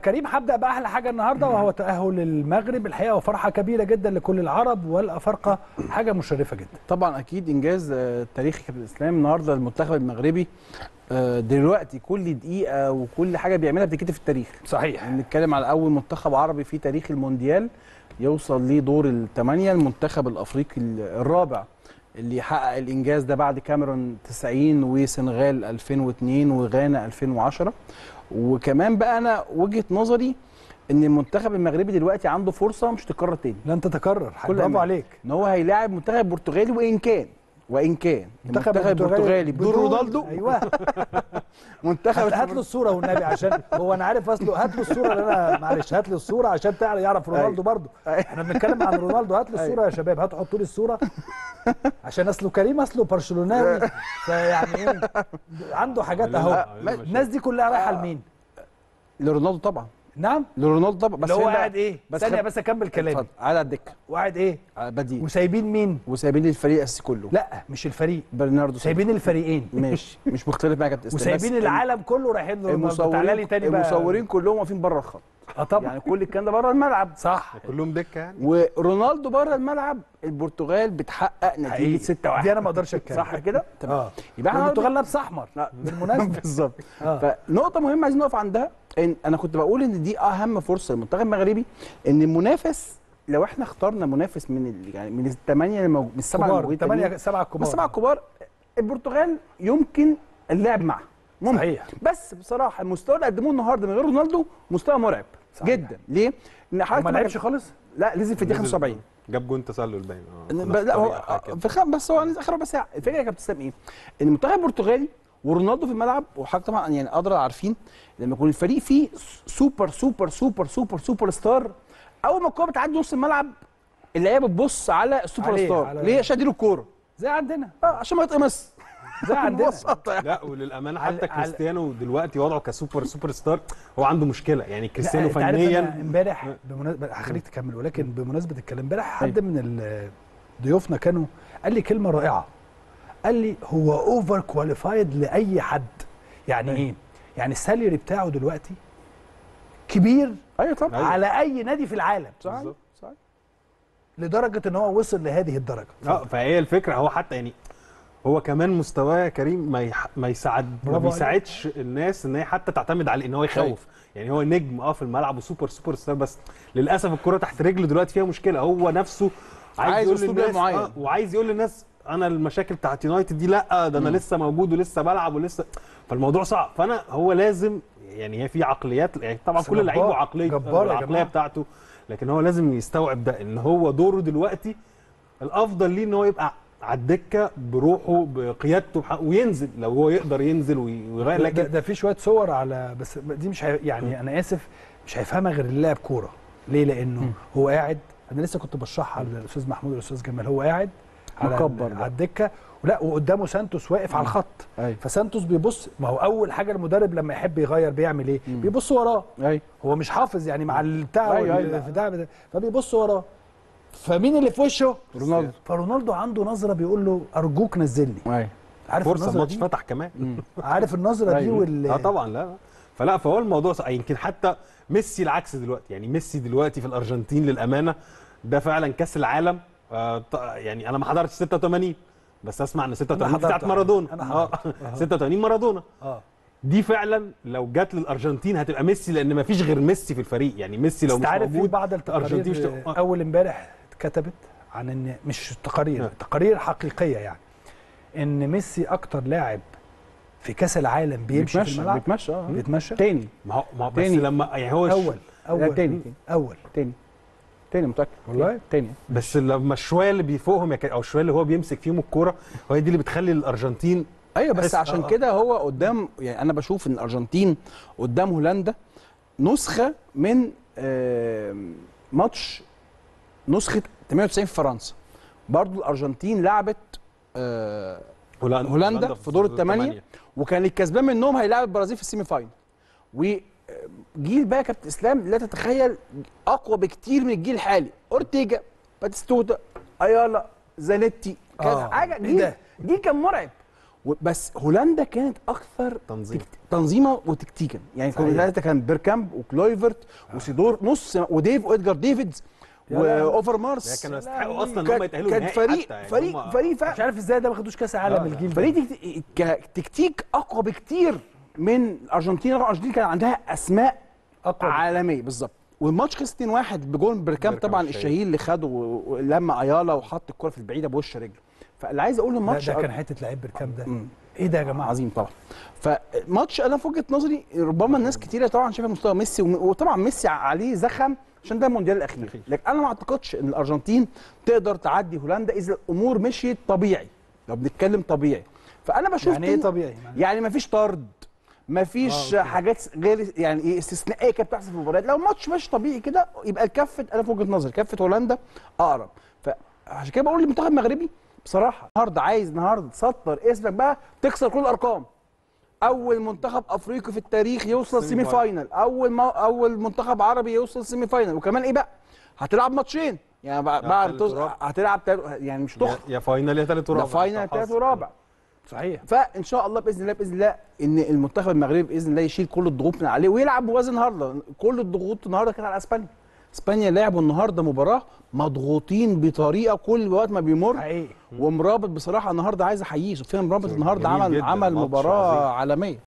كريم هبدا باحلى حاجه النهارده وهو تاهل المغرب الحقيقه وفرحه كبيره جدا لكل العرب والافارقه حاجه مشرفه جدا طبعا اكيد انجاز آه، تاريخي كابتن اسلام النهارده المنتخب المغربي آه، دلوقتي كل دقيقه وكل حاجه بيعملها بتتكتب في التاريخ صحيح بنتكلم على اول منتخب عربي في تاريخ المونديال يوصل لدور الثمانيه المنتخب الافريقي الرابع اللي يحقق الانجاز ده بعد كاميرون 90 وسنغال 2002 وغانا 2010 وكمان بقى انا وجهه نظري ان المنتخب المغربي دلوقتي عنده فرصه مش تتكرر تاني لن تتكرر كل برافو أمان. عليك ان هو هيلاعب منتخب برتغالي وان كان وان كان المنتخب البرتغالي بدون رونالدو ايوه منتخب هات, هات له الصوره والنبي عشان هو انا عارف اصله هات له الصوره اللي انا معلش هات له الصوره عشان تعرف يعرف رونالدو برضه احنا بنتكلم عن رونالدو هات له الصوره يا شباب هاتوا حطوا لي الصوره عشان اصله كريم اصله برشلوناوي فيعني ايه عنده حاجات اهو الناس دي كلها رايحه لمين؟ لرونالدو طبعا نعم لرونالدو طبعا اللي هو هنا- قاعد ايه؟ بس ثانيه خد- بس اكمل كلامي اتفضل قاعد على الدكه وقاعد ايه؟ على بديل وسايبين مين؟ وسايبين الفريق الاساسي كله لا مش الفريق برناردو سيلفا. سايبين الفريقين ماشي مش مختلف معاك يا كابتن إسلام، وسايبين بس العالم كله رايحين لرونالدو المصورين تعالى لي تاني بقى المصورين كلهم واقفين بره الخط اه طبعا يعني كل الكلام ده بره الملعب صح كلهم دكه يعني ورونالدو بره الملعب البرتغال بتحقق نتيجه حقيقي. 6 1 دي انا ما اقدرش اتكلم صح كده تمام اه يبقى احنا البرتغال لابس احمر بالمناسبه بالظبط اه فنقطه مهمه عايزين نقف عندها ان انا كنت بقول ان دي اهم فرصه للمنتخب المغربي ان المنافس لو احنا اخترنا منافس من ال... يعني من الثمانيه المو... من السبعه كبار الموجودين ثمانية التانيين، سبعة من كبار السبعه الكبار البرتغال يمكن اللعب معها ممكن صحيح بس بصراحه المستوى اللي قدموه النهارده من غير رونالدو مستوى مرعب صحيح. جدا ليه؟ ان حضرتك ما لعبش خالص لا نزل في الدقيقه 75 جاب جون تسلل باين اه ب- لا هو في الخام بس هو نزل اخر ربع ساعه الفكره يا كابتن اسلام ايه؟ ان المنتخب البرتغالي ورونالدو في الملعب وحضرتك طبعا يعني ادرى عارفين لما يكون الفريق فيه سوبر سوبر سوبر سوبر سوبر ستار اول ما الكوره بتعدي نص الملعب اللعيبه بتبص على السوبر عليه، ستار على- ليه عشان اديله الكوره زي عندنا اه عشان ما يتقمص زي عندنا ببساطه يعني لا وللامانه على- حتى على- كريستيانو دلوقتي وضعه كسوبر سوبر ستار هو عنده مشكله يعني كريستيانو لا، أنت عارف أنا فنيا امبارح بمناسبه هخليك تكمل ولكن بمناسبه الكلام امبارح حد من ال- ضيوفنا كانوا قال لي كلمه رائعه قال لي هو اوفر كواليفايد لاي حد يعني ايه يعني السالري بتاعه دلوقتي كبير ايوه طبعا أيوة. على اي نادي في العالم صحيح بالظبط. صحيح لدرجه ان هو وصل لهذه الدرجه اه فهي الفكره هو حتى يعني هو كمان مستواه يا كريم ما يح... ما يساعد ما برافو عليك. بيساعدش الناس ان هي حتى تعتمد على ان هو يخوف يعني هو نجم اه في الملعب وسوبر سوبر ستار بس للاسف الكره تحت رجله دلوقتي فيها مشكله هو نفسه عايز, عايز يقول أسلوب للناس معين. آه وعايز يقول للناس انا المشاكل بتاعت يونايتد دي لا ده انا لسه موجود ولسه بلعب ولسه فالموضوع صعب فانا هو لازم يعني هي في عقليات يعني طبعا بس كل لعيب جبار، وعقليه جبار يا العقليه جماعة. بتاعته لكن هو لازم يستوعب ده ان هو دوره دلوقتي الافضل ليه ان هو يبقى على الدكه بروحه بقيادته بحق- وينزل لو هو يقدر ينزل وي- ويغير ده, لكن ده في شويه صور على بس دي مش هي يعني انا اسف مش هيفهمها غير اللي لاعب كوره ليه لانه هو قاعد انا لسه كنت بشرحها للاستاذ محمود والاستاذ جمال هو قاعد على مكبر ال- ده. على الدكه ولا وقدامه سانتوس واقف على الخط ايوه فسانتوس بيبص ما هو اول حاجه المدرب لما يحب يغير بيعمل ايه مم. بيبص وراه ايوه هو مش حافظ يعني مع البتاع أيوة، أيوة. والبتاع بتاع- فبيبص وراه فمين اللي في وشه رونالدو فرونالدو عنده نظره بيقول له ارجوك نزلني ايوه عارف فرصه النظره الماتش دي فتح كمان عارف النظره دي أيوة. وال اه طبعا لا لا. فلا فهو الموضوع صح. يمكن حتى ميسي العكس دلوقتي يعني ميسي دلوقتي في الارجنتين للامانه ده فعلا كاس العالم آه ط- يعني انا ما حضرتش 86 بس اسمع ان 86 حضرت بتاعت واحد. مارادونا أنا اه حضرت. أها. 86 مارادونا اه دي فعلا لو جت للارجنتين هتبقى ميسي لان ما فيش غير ميسي في الفريق يعني ميسي لو بس مش عارف في موجود بعض الأرجنتين مش التقارير تبقى- اول امبارح اتكتبت عن ان مش تقارير آه. تقارير حقيقيه يعني ان ميسي اكتر لاعب في كاس العالم بيمشي في بيتمشى الملعب بيتمشى اه بيتمشى تاني ما هو ما هو بس تاني. لما يعني هو اول لا اول تاني تاني اول تاني تاني متاكد والله؟ تاني بس لما الشويه اللي بيفوقهم يا كا- او الشويه اللي هو بيمسك فيهم الكوره هو دي اللي بتخلي الارجنتين ايوه بس بس- عشان آه. كده هو قدام يعني انا بشوف ان الارجنتين قدام هولندا نسخه من آم، ماتش نسخه 98 في فرنسا برضو الارجنتين لعبت آه، هولندا, هولندا في دور الثمانيه وكان الكسبان منهم هيلاعب البرازيل في السيمي فاينل وجيل بقى يا كابتن اسلام لا تتخيل اقوى بكتير من الجيل الحالي اورتيجا باتيستوتا ايالا زانيتي كان آه. حاجه إيه جيل ده؟ جيل كان مرعب و- بس هولندا كانت اكثر تنظيم. تكت- تنظيما وتكتيكا يعني صحيح. هولندا كان بيركامب وكلويفرت وسيدور نص وديف وادجار ديفيدز يا لهوي. واوفر مارس كانوا يستحقوا اصلا ان هم كانت يتاهلوا كانت النهائي فريق حتى يعني فريق هم- فريق مش عارف ازاي ده ما خدوش كاس عالم لا، لا. الجيل ده فريق تكت- ك- تكتيك اقوى بكتير من الارجنتين رغم الارجنتين كان عندها اسماء اقوى عالميه بالظبط والماتش خلص 2-1 بجول بيركامب بيركامب طبعا الشهير. الشهير اللي خده و- ولما ايالا وحط الكره في البعيده بوش رجله فاللي عايز اقوله لا الماتش ده كان حته لعيب بركام ده مم. ايه ده يا جماعه عظيم طبعا فماتش انا في وجهه نظري ربما الناس كتيره طبعا شايفه مستوى ميسي وم- وطبعا ميسي عليه زخم عشان ده المونديال الاخير أخير. لكن انا ما اعتقدش ان الارجنتين تقدر تعدي هولندا اذا الامور مشيت طبيعي لو بنتكلم طبيعي فانا بشوف يعني ايه إن- طبيعي يعني يعني ما فيش طرد ما فيش آه، حاجات غير يعني ايه استثنائيه كانت بتحصل في المباريات لو الماتش ماشي طبيعي كده يبقى الكفه انا في وجهه نظري كفه هولندا اقرب فعشان كده بقول للمنتخب المغربي بصراحه النهارده عايز النهارده تسطر اسمك بقى تكسر كل الارقام اول منتخب افريقي في التاريخ يوصل سيمي سيمي فاينل اول ما اول منتخب عربي يوصل سيمي فاينل وكمان ايه بقى هتلعب ماتشين يعني بعد بعد تالت توز- ورابع. هتلعب تالت- يعني مش يا- تخرج يا فاينل يا ثالث ده ورابع فاينل أنت تالت حظ. ورابع صحيح فان شاء الله باذن الله باذن الله ان المنتخب المغربي باذن الله يشيل كل الضغوط من عليه ويلعب بوازن النهارده كل الضغوط النهارده كانت على اسبانيا اسبانيا لعبوا النهارده مباراه مضغوطين بطريقه كل وقت ما بيمر حقيقي ومرابط بصراحه النهارده عايز احييه سفيان مرابط جميل النهارده عمل جداً، عمل ماتش مباراه عظيم. عالميه